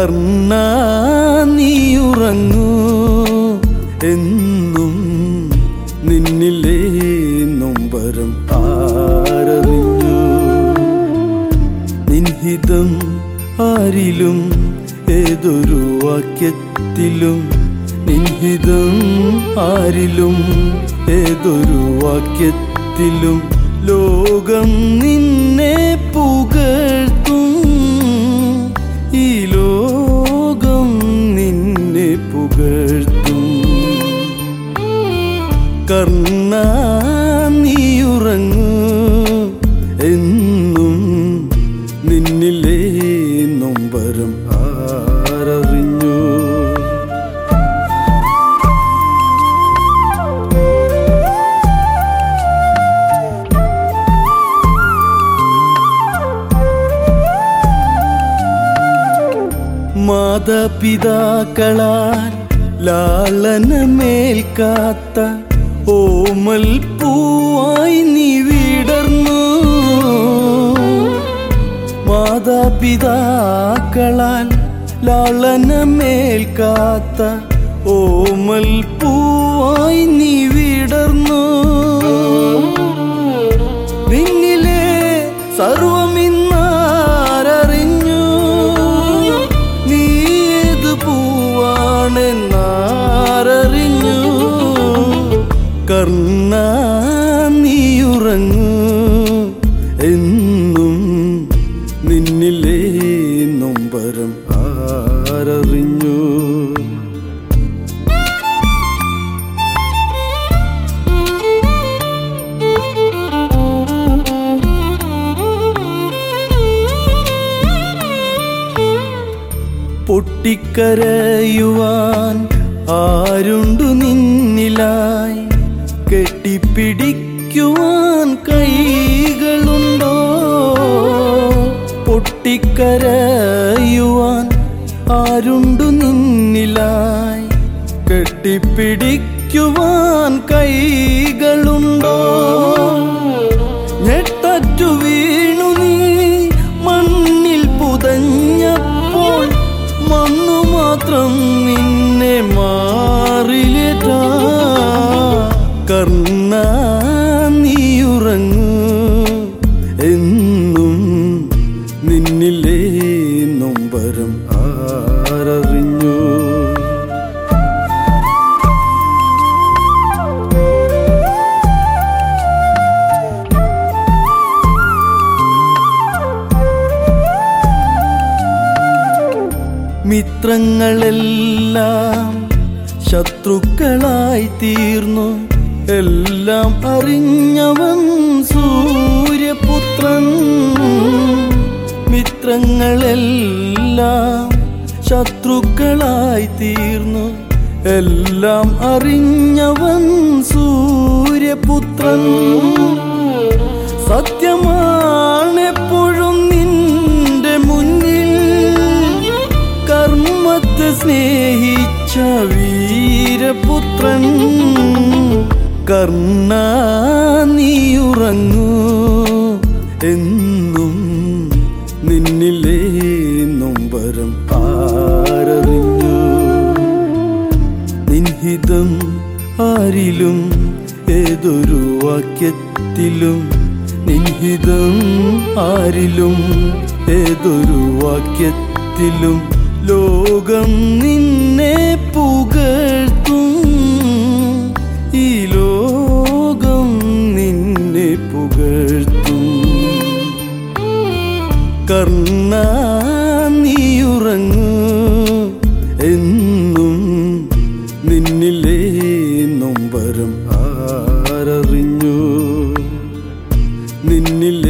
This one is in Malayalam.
കർണ നീയുറങ്ങൂ എന്നും നിന്നിലേ നൊമ്പരം ആരറിഞ്ഞു നിൻഹിതം ആരിലും ഏതൊരു വാക്യത്തിലും നിൻഹിതം ആരിലും ഏതൊരു വാക്യത്തിലും ലോകം നിന്നെ പുകഴ്ത്തും ഈ ലോകം നിന്നെ പുകഴ്ത്തും കർണ നീയുറങ്ങൂ എന്നും നിന്നിലേ നൊമ്പരം ആരറിഞ്ഞു മാതാപിതാക്കളാൽ ലാളനമേൽക്കാത്ത ഓമൽ പൂവായി നീ വിടർന്നു മാതാപിതാക്കളാൽ ലാളനമേൽക്കാത്ത ഓമൽ പൂവായി നീ വിടർന്നു നിന്നിലെ സർവമിന്നാരറിഞ്ഞു നീ ഏത് പൂവാണെന്നാരറിഞ്ഞു കർണ നീയുറങ്ങൂ എന്നും നിന്നിലേ നൊമ്പരം ആരറിഞ്ഞു പൊട്ടിക്കരയുവാൻ ആരുണ്ടു നിന്നിലായി കെട്ടിപ്പിടിക്കുവാൻ കൈകളുണ്ടോ പൊട്ടിക്കരയുവാൻ ആരുണ്ടു നിന്നിലായി കെട്ടിപ്പിടിക്കുവാൻ കൈകളുണ്ടോ ഞെട്ടറ്റു വീണു നീ മണ്ണിൽ പുതഞ്ഞപ്പോൾ മണ്ണു മാത്രം നിന്നെ മാറിലേറ്റ കർണ നീയുറങ്ങൂ എന്നും നിന്നിലേ നൊമ്പരം ആരറിഞ്ഞു മിത്രങ്ങളെല്ലാം ശത്രുക്കളായി തീർന്നു എല്ലാം അറിഞ്ഞവൻ സൂര്യപുത്രൻ മിത്രങ്ങളെല്ലാം ശത്രുക്കളായി തീർന്നു എല്ലാം അറിഞ്ഞവൻ സൂര്യപുത്രൻ സത്യമാണെപ്പോഴും നിന്റെ മുന്നിൽ കർമ്മത്തെ സ്നേഹിച്ച വീരപുത്രൻ കർണ നീയുറങ്ങൂ എന്നും നിന്നിലേ നൊമ്പരം ആരറിഞ്ഞു നിൻഹിതം ആരിലും ഏതൊരു വാക്യത്തിലും നിൻഹിതം ആരിലും ഏതൊരു വാക്യത്തിലും ലോകം നിന്നെ പുകഴ്ത്തും ഈ ലോകം നിന്നെ പുകഴ്ത്തും കർണ നീയുറങ്ങൂ എന്നും നിന്നിലേ നൊമ്പരം ആരറിഞ്ഞു നിന്നിലേ